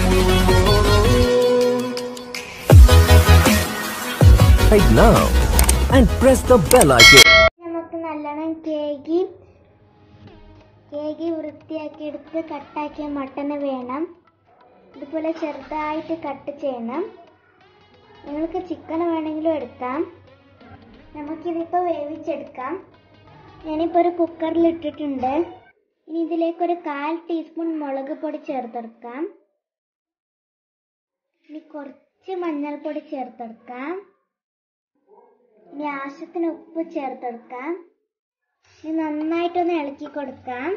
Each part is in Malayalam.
right now and press the bell icon. നമുക്ക് നല്ലോണം കേകി കേകി വൃത്തിയാക്കി എടുത്ത് കട്ടാക്കിയ മട്ടന് വേണം ഇതുപോലെ ചെറുതായിട്ട് കട്ട് ചെയ്യണം നിങ്ങൾക്ക് ചിക്കൻ വേണമെങ്കിലും എടുക്കാം നമുക്കിതിപ്പോൾ വേവിച്ചെടുക്കാം ഞാനിപ്പോൾ ഒരു കുക്കറിൽ ഇട്ടിട്ടുണ്ട് ഇനി ഇതിലേക്ക് ഒരു കാൽ ടീസ്പൂൺ മുളക് പൊടി ചേർത്തെടുക്കാം ഇനി കുറച്ച് മഞ്ഞൾപ്പൊടി ചേർത്തെടുക്കാം ഇനി ആവശ്യത്തിന് ഉപ്പ് ചേർത്തെടുക്കാം ഇനി നന്നായിട്ടൊന്ന് ഇളക്കി കൊടുക്കാം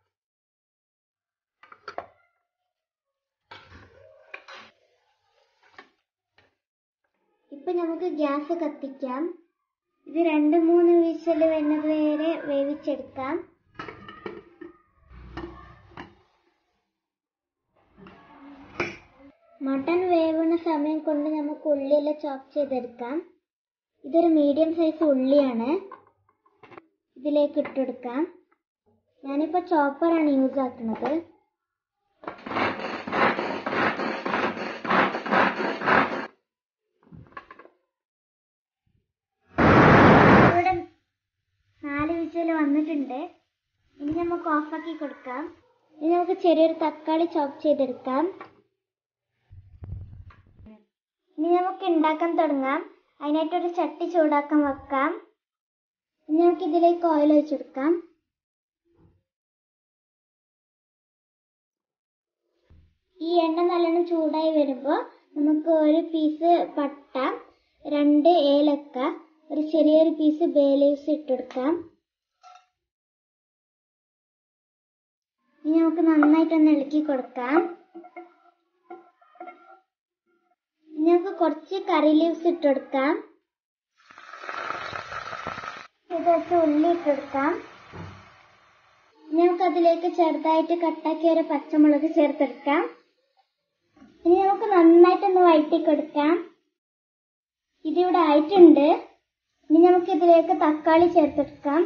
ഇപ്പൊ നമുക്ക് ഗ്യാസ് കത്തിക്കാം ഇത് രണ്ട് മൂന്ന് വിസിൽ വരുന്നത് വരെ വേവിച്ചെടുക്കാം മട്ടൺ വേവുന്ന സമയം കൊണ്ട് നമുക്ക് ഉള്ളിയെല്ലാം ചോപ്പ് ചെയ്തെടുക്കാം ഇതൊരു മീഡിയം സൈസ് ഉള്ളിയാണ് ഇതിലേക്ക് ഇട്ടെടുക്കാം ഞാനിപ്പോൾ ചോപ്പറാണ് യൂസ് ആക്കുന്നത് ഇവിടെ നാല് വിസിൽ വന്നിട്ടുണ്ട് ഇനി നമുക്ക് ഓഫാക്കി കൊടുക്കാം ഇനി നമുക്ക് ചെറിയൊരു തക്കാളി ചോപ്പ് ചെയ്തെടുക്കാം ഇനി നമുക്ക് ഉണ്ടാക്കാൻ തുടങ്ങാം അതിനായിട്ടൊരു ചട്ടി ചൂടാക്കാൻ വെക്കാം ഇനി നമുക്ക് ഇതിലേക്ക് ഓയിൽ ഒഴിച്ചെടുക്കാം ഈ എണ്ണ നല്ലോണം ചൂടായി വരുമ്പോൾ നമുക്ക് ഒരു പീസ് പട്ട രണ്ട് ഏലക്ക ഒരു ചെറിയൊരു പീസ് ബേ ലീവ്സ് ഇട്ടെടുക്കാം ഇനി നമുക്ക് നന്നായിട്ടൊന്ന് ഇളക്കി കൊടുക്കാം ഇനി നമുക്ക് കുറച്ച് കറി ലീവ്സ് ഇട്ടെടുക്കാം ഇത് വെച്ച് ഉള്ളി ഇട്ടെടുക്കാം ഇനി നമുക്ക് അതിലേക്ക് ചെറുതായിട്ട് കട്ടാക്കിയ ഒരു പച്ചമുളക് ചേർത്തെടുക്കാം ഇനി നമുക്ക് നന്നായിട്ടൊന്ന് വഴറ്റി കൊടുക്കാം ഇതിവിടെ ആയിട്ടുണ്ട് ഇനി നമുക്ക് ഇതിലേക്ക് തക്കാളി ചേർത്തെടുക്കാം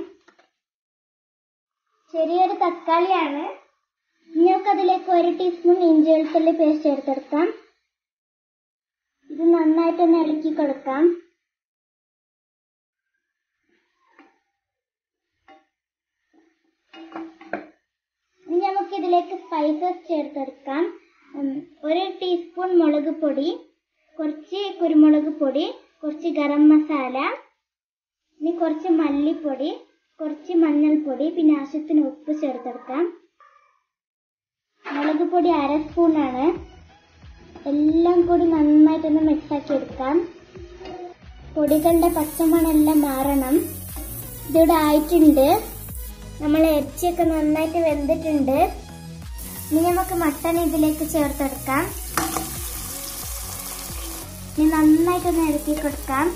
ചെറിയൊരു തക്കാളിയാണ് ഇനി നമുക്ക് അതിലേക്ക് ഒരു ടീസ്പൂൺ ഇഞ്ചി വെളുത്തുള്ളി പേസ്റ്റ് ചേർത്തെടുക്കാം ഇത് നന്നായിട്ടൊന്ന് ഇളക്കി കൊടുക്കാം ഇനി നമുക്ക് ഇതിലേക്ക് സ്പൈസസ് ചേർത്തെടുക്കാം ഉം, ഒരു ടീസ്പൂൺ മുളക് പൊടി കുറച്ച് കുരുമുളക് പൊടി കുറച്ച് ഗരം മസാല ഇനി കുറച്ച് മല്ലിപ്പൊടി കുറച്ച് മഞ്ഞൾപ്പൊടി പിന്നെ ആവശ്യത്തിന് ഉപ്പ് ചേർത്തെടുക്കാം മുളക് പൊടി അര സ്പൂണാണ് എല്ലാം കൂടി നന്നായിട്ടൊന്ന് മിക്സാക്കി എടുക്കാം പൊടികളുടെ പച്ചമണെല്ലാം മാറണം ഇതിവിടെ ആയിട്ടുണ്ട് നമ്മൾ ഇറച്ചിയൊക്കെ നന്നായിട്ട് വെന്തിട്ടുണ്ട് ഇനി നമുക്ക് മട്ടൺ ഇതിലേക്ക് ചേർത്തെടുക്കാം ഇനി നന്നായിട്ടൊന്ന് ഇളക്കി കൊടുക്കാം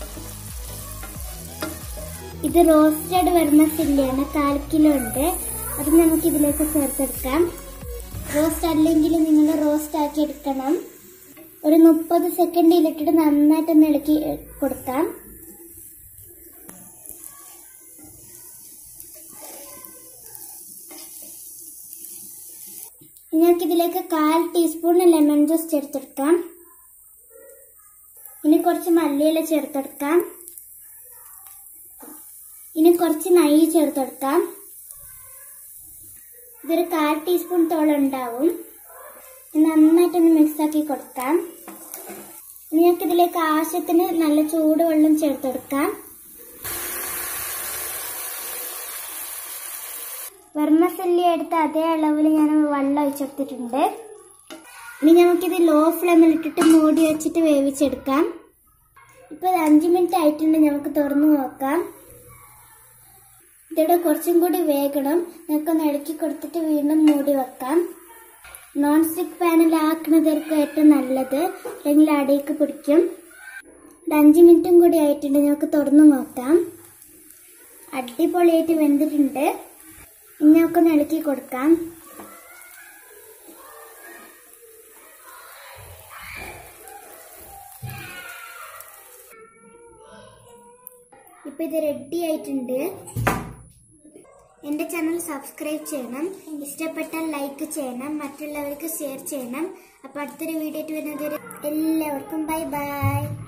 ഇത് റോസ്റ്റഡ് വരുന്ന ചില്ലിയാണ് കാൽ കിലോ ഉണ്ട് അത് നമുക്ക് ഇതിലേക്ക് ചേർത്തെടുക്കാം റോസ്റ്റ് അല്ലെങ്കിൽ നിങ്ങൾ റോസ്റ്റ് ആക്കി എടുക്കണം ഒരു മുപ്പത് സെക്കൻഡിലിട്ടിട്ട് നന്നായിട്ടൊന്ന് ഇളക്കി എ, കൊടുക്കാം ഇനി നമുക്ക് ഇതിലേക്ക് കാൽ ടീസ്പൂൺ ലെമൺ ജ്യൂസ് ചേർത്തെടുക്കാം ഇനി കുറച്ച് മല്ലിയില ചേർത്തെടുക്കാം ഇനി കുറച്ച് നെയ്യ് ചേർത്തെടുക്കാം ഇതൊരു കാൽ ടീസ്പൂൺ തോളം ഉണ്ടാവും ഇത് നന്നായിട്ടൊന്ന് മിക്സ് ആക്കി കൊടുക്കാം ഇനി നമുക്ക് ഇതിലേക്ക് ആവശ്യത്തിന് നല്ല ചൂടുവെള്ളം ചേർത്തെടുക്കാം വെർമസല്ലി എടുത്ത അതേ അളവിൽ ഞാൻ വെള്ളം ഒഴിച്ചെടുത്തിട്ടുണ്ട് ഇനി നമുക്കിത് ലോ ഫ്ലെയിമിൽ ഇട്ടിട്ട് മൂടി വെച്ചിട്ട് വേവിച്ചെടുക്കാം ഇപ്പൊ ഇത് അഞ്ച് മിനിറ്റ് ആയിട്ടുണ്ട് നമുക്ക് തുറന്നു നോക്കാം ഇതിവിടെ കുറച്ചും കൂടി വേഗണം നമുക്കൊന്ന് ഇളക്കി കൊടുത്തിട്ട് വീണ്ടും മൂടി വെക്കാം നോൺ സ്റ്റിക്ക് പാനിലാക്കുന്നതായിരിക്കും ഏറ്റവും നല്ലത് അല്ലെങ്കിൽ അടിയൊക്കെ പിടിക്കും ഇത് അഞ്ച് മിനിറ്റും കൂടി ആയിട്ടുണ്ട് നമുക്ക് തുറന്നു നോക്കാം അടിപൊളിയായിട്ട് വെന്തിട്ടുണ്ട് ഇനി നമുക്കൊന്ന് ഇളക്കി കൊടുക്കാം ഇപ്പൊ ഇത് റെഡി ആയിട്ടുണ്ട് എന്റെ ചാനൽ സബ്സ്ക്രൈബ് ചെയ്യണം ഇഷ്ടപ്പെട്ടാൽ ലൈക്ക് ചെയ്യണം മറ്റുള്ളവർക്ക് ഷെയർ ചെയ്യണം അപ്പൊ അടുത്തൊരു വീഡിയോ വരുന്നത് എല്ലാവർക്കും ബൈ ബൈ